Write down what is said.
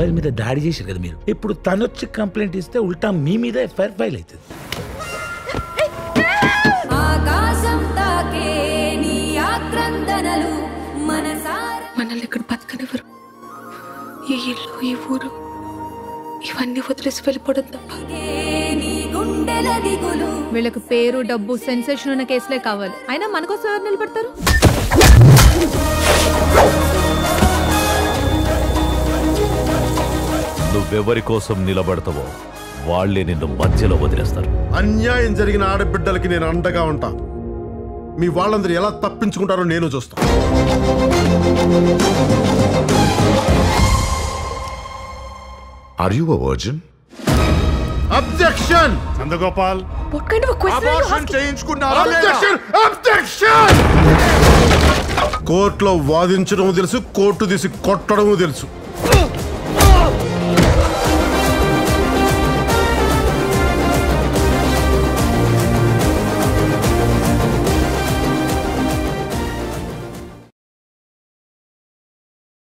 అబ్బాయిల మీద దాడి చేశారు కదా మీరు ఇప్పుడు తను వచ్చి కంప్లైంట్ ఇస్తే ఉల్టా మీ మీద ఎఫ్ఐఆర్ ఫైల్ అవుతుంది ఆకాశం తాకే నీ ఆక్రందనలు మనసార మనల్ని ఇక్కడ బతకనివ్వరు ఈ ఇల్లు ఈ ఊరు ఇవన్నీ వదిలేసి వెళ్ళిపోవడం తప్ప నీ గుండెల దిగులు వీళ్ళకి పేరు డబ్బు సెన్సేషన్ ఉన్న కేసులే కావాలి అయినా మన కోసం ఎవరు నిలబడతారు నువ్వెవరి కోసం నిలబడతావో వాళ్లే నిన్ను మధ్యలో వదిలేస్తారు అన్యాయం జరిగిన ఆడబిడ్డలకి నేను అండగా ఉంటా మీ వాళ్ళందరూ ఎలా తప్పించుకుంటారో నేను చూస్తా Are you a virgin? Objection Nandagopal what kind of question చేయించుకున్నారా అబ్జెక్షన్ అబ్జెక్షన్ కోర్టులో వాదించడం తెలుసు కోర్టు తీసి కొట్టడము తెలుసు